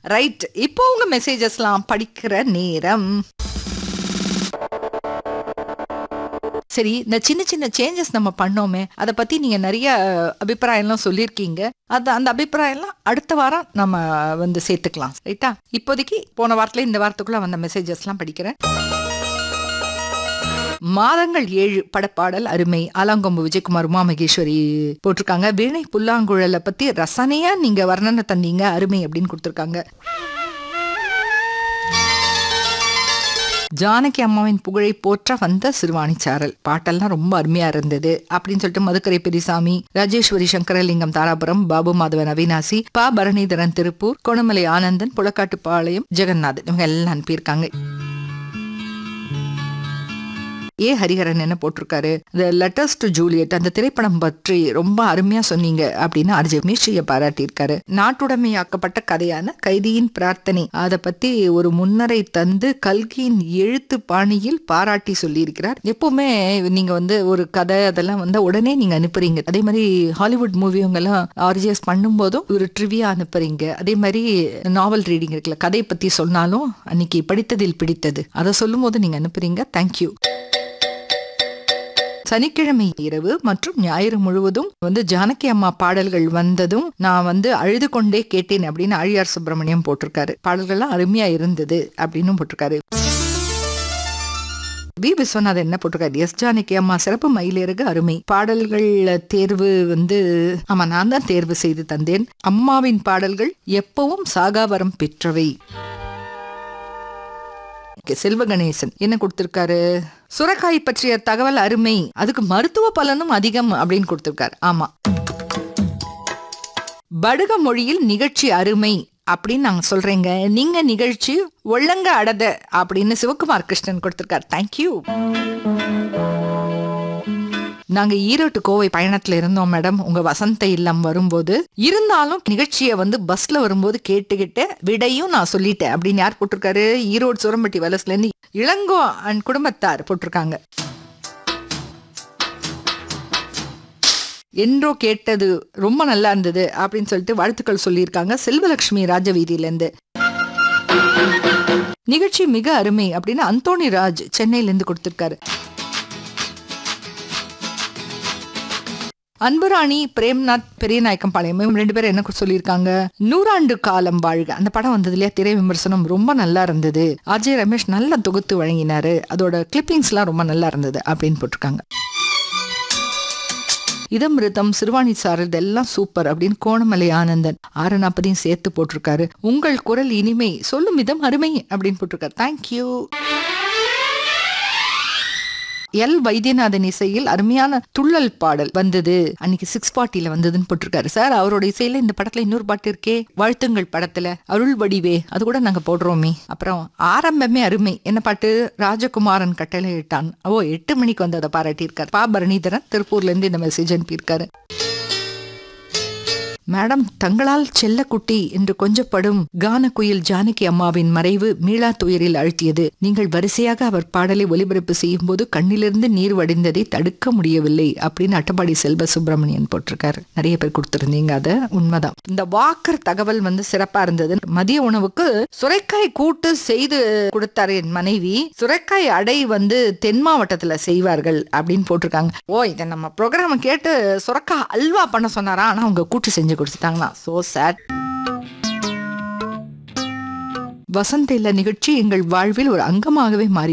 right இப்போ உங்க மெசேஜஸ்லாம் படிக்கிற நேரம் சரி இந்த சின்ன சின்ன சேஞ்சஸ் நம்ம பண்ணோமே அதை பத்தி நீங்க நிறைய அஹ், அபிப்பிராயம்லாம் சொல்லியிருக்கீங்க அது அந்த அபிப்பிராயம்லாம் அடுத்த வாரம் நம்ம வந்து சேர்த்துக்கலாம் ரைட்டா இப்போதைக்கு போன வாரத்துல இந்த வாரத்துக்குள்ள வந்த மெசேஜஸ்லாம் படிக்கிறேன் மாதங்கள் ஏழு படப்பாடல் அருமை ஆலாங்கொம்பு விஜயகுமார் உமா மகேஸ்வரி போட்டிருக்காங்க வீணை புல்லாங்குழலை பத்தி ரசனையா நீங்க வர்ணனை தந்தீங்க அருமை அப்படின்னு கொடுத்துருக்காங்க ஜானகி அம்மாவின் புகழை போற்ற வந்த சிறுவாணிச்சாரல் பாட்டெல்லாம் ரொம்ப அருமையா இருந்தது அப்படின்னு சொல்லிட்டு மதுக்கரை பெரியசாமி ராஜேஸ்வரி சங்கரலிங்கம் தாராபுரம் பாபு மாதவன் அவினாசி பா பரணிதரன் திருப்பூர் கொணமலை ஆனந்தன் புலக்காட்டுப்பாளையம் ஜெகநாதன் இவங்க எல்லாம் அனுப்பியிருக்காங்க ஏ ஹரிஹரன் என்ன போட்டிருக்காரு இந்த லெட்டர்ஸ் டு ஜூலியட் அந்த திரைப்படம் பற்றி ரொம்ப அருமையா சொன்னீங்க அப்படின்னு அர்ஜய் மீஷிய பாராட்டியிருக்காரு நாட்டுடைமையாக்கப்பட்ட கதையான கைதியின் பிரார்த்தனை அதை பத்தி ஒரு முன்னரை தந்து கல்கியின் எழுத்து பாணியில் பாராட்டி சொல்லியிருக்கிறார் எப்பவுமே நீங்க வந்து ஒரு கதை அதெல்லாம் வந்து உடனே நீங்க அனுப்புறீங்க அதே மாதிரி ஹாலிவுட் மூவிவங்கெல்லாம் ஆர்ஜிஎஸ் பண்ணும்போதும் ஒரு ட்ரிவியா அனுப்புறீங்க அதே மாதிரி நாவல் ரீடிங் இருக்குல்ல கதை பத்தி சொன்னாலும் அன்னைக்கு படித்ததில் பிடித்தது அதை சொல்லும் போது நீங்க அனுப்புறீங்க தேங்க்யூ சனிக்கிழமை இரவு மற்றும் ஞாயிறு முழுவதும் வந்து ஜானகி அம்மா பாடல்கள் வந்ததும் நான் வந்து அழுது கொண்டே கேட்டேன் அப்படின்னு ஆழியார் சுப்பிரமணியம் போட்டிருக்காரு பாடல்கள்லாம் அருமையா இருந்தது அப்படின்னு போட்டிருக்காரு வி விஸ்வநாதன் என்ன போட்டிருக்காரு எஸ் ஜானகி அம்மா சிறப்பு மயிலேறுக அருமை பாடல்கள் தேர்வு வந்து ஆமா நான் தான் தேர்வு செய்து தந்தேன் அம்மாவின் பாடல்கள் எப்பவும் சாகாவரம் பெற்றவை Okay, செல்வ கணேசன் என்ன கொடுத்திருக்காரு சுரக்காய் பற்றிய தகவல் அருமை அதுக்கு மருத்துவ பலனும் அதிகம் அப்படின்னு கொடுத்திருக்காரு ஆமா படுக மொழியில் நிகழ்ச்சி அருமை அப்படின்னு நாங்க சொல்றேங்க நீங்க நிகழ்ச்சி ஒழுங்க அடத அப்படின்னு சிவகுமார் கிருஷ்ணன் கொடுத்திருக்காரு தேங்க்யூ நாங்க ஈரோட்டு கோவை பயணத்துல இருந்தோம் மேடம் உங்க வசந்த இல்லம் வரும்போது இருந்தாலும் நிகழ்ச்சியை வந்து பஸ்ல வரும்போது கேட்டுக்கிட்டு விடையும் நான் சொல்லிட்டேன் அப்படின்னு யார் போட்டிருக்காரு ஈரோடு சுரம்பட்டி வலசுல இருந்து இளங்கோ அண்ட் குடும்பத்தார் போட்டிருக்காங்க என்றோ கேட்டது ரொம்ப நல்லா இருந்தது அப்படின்னு சொல்லிட்டு வாழ்த்துக்கள் சொல்லியிருக்காங்க செல்வலட்சுமி ராஜவீதியில இருந்து நிகழ்ச்சி மிக அருமை அப்படின்னு அந்தோணி ராஜ் சென்னையில இருந்து கொடுத்திருக்காரு அன்புராணி பிரேம்நாத் பெரியநாயக்கம் பாளையம் இவங்க ரெண்டு பேரும் என்ன சொல்லியிருக்காங்க நூறாண்டு காலம் வாழ்க அந்த படம் வந்தது இல்லையா திரை விமர்சனம் ரொம்ப நல்லா இருந்தது அஜய் ரமேஷ் நல்லா தொகுத்து வழங்கினாரு அதோட கிளிப்பிங்ஸ்லாம் ரொம்ப நல்லா இருந்தது அப்படின்னு போட்டிருக்காங்க இதமிருத்தம் சிறுவாணி சாரல் இதெல்லாம் சூப்பர் அப்படின்னு கோணமலை ஆனந்தன் ஆறு நாற்பதையும் சேர்த்து போட்டிருக்காரு உங்கள் குரல் இனிமை சொல்லும் விதம் அருமை அப்படின்னு போட்டிருக்காரு தேங்க்யூ எல் வைத்தியநாதன் இசையில் அருமையான துள்ளல் பாடல் வந்தது அன்னைக்கு சிக்ஸ் பார்ட்டில வந்ததுன்னு போட்டிருக்காரு சார் அவரோட இசையில இந்த படத்துல இன்னொரு பாட்டு இருக்கே வாழ்த்துங்கள் படத்துல அருள் வடிவே அது கூட நாங்க போடுறோமே அப்புறம் ஆரம்பமே அருமை என்ன பாட்டு ராஜகுமாரன் கட்டளை இட்டான் ஓ எட்டு மணிக்கு வந்து அதை பாராட்டியிருக்காரு பா பரணிதரன் திருப்பூர்ல இருந்து இந்த மெசேஜ் அனுப்பியிருக்காரு மேடம் தங்களால் செல்லக்குட்டி என்று கொஞ்சப்படும் கானக்குயில் ஜானகி அம்மாவின் மறைவு மீளா துயரில் அழுத்தியது நீங்கள் வரிசையாக அவர் பாடலை ஒலிபரப்பு செய்யும் போது கண்ணிலிருந்து நீர் வடிந்ததை தடுக்க முடியவில்லை அப்படின்னு அட்டப்பாடி செல்வ சுப்பிரமணியன் போட்டிருக்காரு நிறைய பேர் கொடுத்திருந்தீங்க அத உண்மைதான் இந்த வாக்கர் தகவல் வந்து சிறப்பா இருந்தது மதிய உணவுக்கு சுரைக்காய் கூட்டு செய்து கொடுத்தாரு என் மனைவி சுரைக்காய் அடை வந்து தென் மாவட்டத்துல செய்வார்கள் அப்படின்னு போட்டிருக்காங்க ஓ இதை நம்ம ப்ரோக்ராம் கேட்டு சுரக்காய் அல்வா பண்ண சொன்னாரா ஆனா அவங்க கூட்டு செஞ்சு கொடுத்துட்டாங்களா சோ சேட் வசந்த இல்ல நிகழ்ச்சி எங்கள் வாழ்வில் ஒரு அங்கமாகவே மாறி